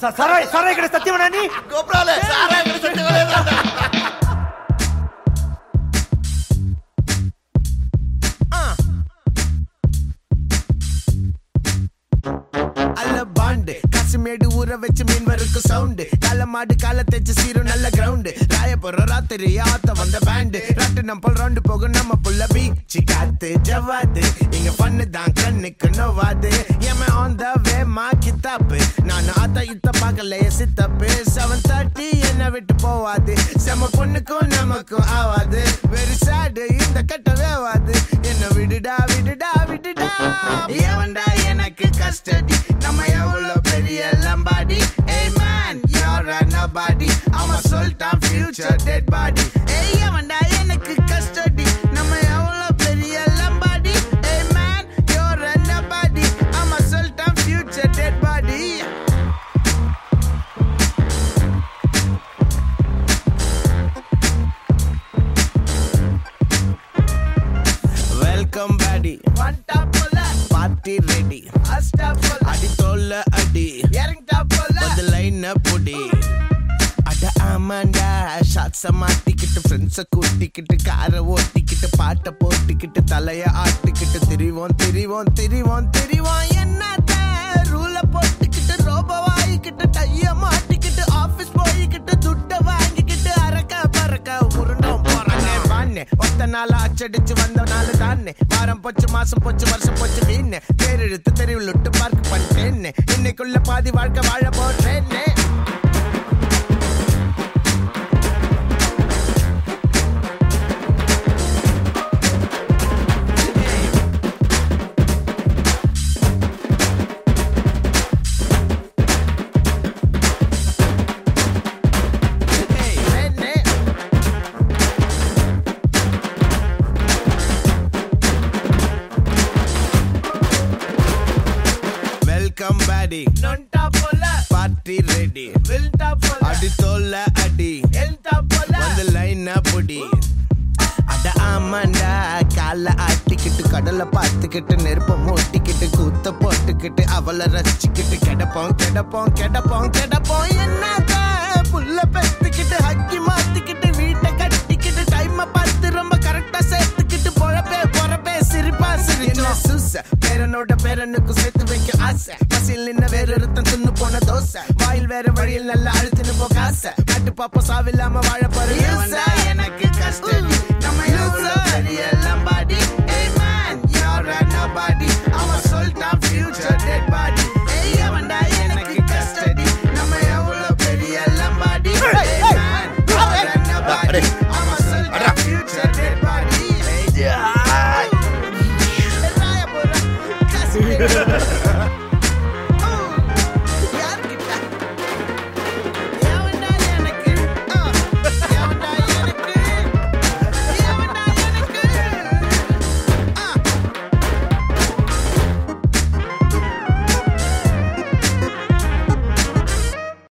సరాయ్ సరాయ్ ఇక్కడ సత్యమనా నీ గోపురాలే సారా ఇక్కడ సత్యమలేదంట அல்ல பாண்டு காசுமேடு ஊற வச்சு மீன் வருக்கு சவுண்டு கால மாடு கால தேச்சு சீரும் நல்ல கிரவுண்டு ராய போற ராத்திரி ஆத்த வந்த பேண்டு ராட்டு நம்ம ரவுண்டு போகும் நம்ம புள்ள பீச்சு காத்து ஜவாது இங்க பண்ணு தான் கண்ணுக்கு நோவாது ஏமே ஆன் த வே மா கித்தாப்பு நான் ஆத்த இத்த பார்க்கலையே சித்தப்பு செவன் தேர்ட்டி என்ன விட்டு போவாது செம பொண்ணுக்கும் நமக்கும் ஆவாது வெரி சேடு இந்த கட்ட வேவாது என்ன விடுடா விடுடா விடுடா எவன்டா எனக்கு கஸ்டடி நம்ம எவ்வளவு பெரிய லம்பாடி ஏய் மேன் யூர் a nobody அவன் சொல்லிட்டான் future dead body ஏய் எவன்டா எனக்கு கஸ்டடி நம்ம எவ்வளவு பெரிய லம்பாடி ஏய் மேன் யூர் a nobody அவன் சொல்லிட்டான் future dead body வெல்கம் பேடி வண்டா போல பார்ட்டி ரெடி அஸ்டா போல அடி தோல்ல அடி இறங்கிட்டா போல அந்த லைன் புடி அட ஆமாண்டா ஷாட்ஸ மாட்டிக்கிட்டு ஃப்ரெண்ட்ஸ கூட்டிக்கிட்டு காரை ஓட்டிக்கிட்டு பாட்டை போட்டுக்கிட்டு தலைய ஆட்டிக்கிட்டு திரிவோம் திரிவோம் திரிவோம் திரிவோம் என்னத்த ரூல போட்டுக்கிட்டு ரோப வாங்கிக்கிட்டு டைய மாட்டிக்கிட்டு ஆபீஸ் போய்கிட்டு துட்ட வாங்கிக்கிட்டு அரக்க பறக்க உருண்டோம் போறானே வானே ஒத்த நாள் அச்சடிச்சு வந்த நாள் தானே வாரம் போச்சு மாசம் போச்சு வருஷம் போச்சு வீணே தேரெழுத்து தெருவில் விட்டு பார்க்க பண்ணிட்டேன்னு இன்னைக்குள்ள பாதி வாழ்க்கை வாழ போறேன்னே Hey, வெல்கம் பேடி நொண்டா போல பார்ட்டி ரெடி வில்டா போல அடி தோல்ல அடி எல்டா போல வந்து லைனா புடி அட ஆமாண்டா கால ஆட்டிக்கிட்டு கடலை பார்த்துக்கிட்டு நெருப்ப மூட்டிக்கிட்டு கூத்த போட்டுக்கிட்டு அவளை ரசிச்சுக்கிட்டு கிடப்போம் கிடப்போம் கிடப்போம் கிடப்போம் என்னத புல்ல பெத்துக்கிட்டு ஹக்கி மாத்திக்கிட்டு வீட்டை கட்டிக்கிட்டு டைம பார்த்து ரொம்ப கரெக்டா சேர்த்துக்கிட்டு பொழப்பே பொறப்பே சிரிப்பா சிரிச்சோம் சூச பேரனோட பேரனுக்கு சேர்த்து வைக்க ஆசை பசியில் நின்ன வேற ஒருத்தன் தின்னு போன தோசை வாயில் வேற வழியில் நல்லா அழுத்துன்னு போ காசை காட்டு பாப்பா சாவில்லாம வாழ போற எனக்கு கஷ்டம்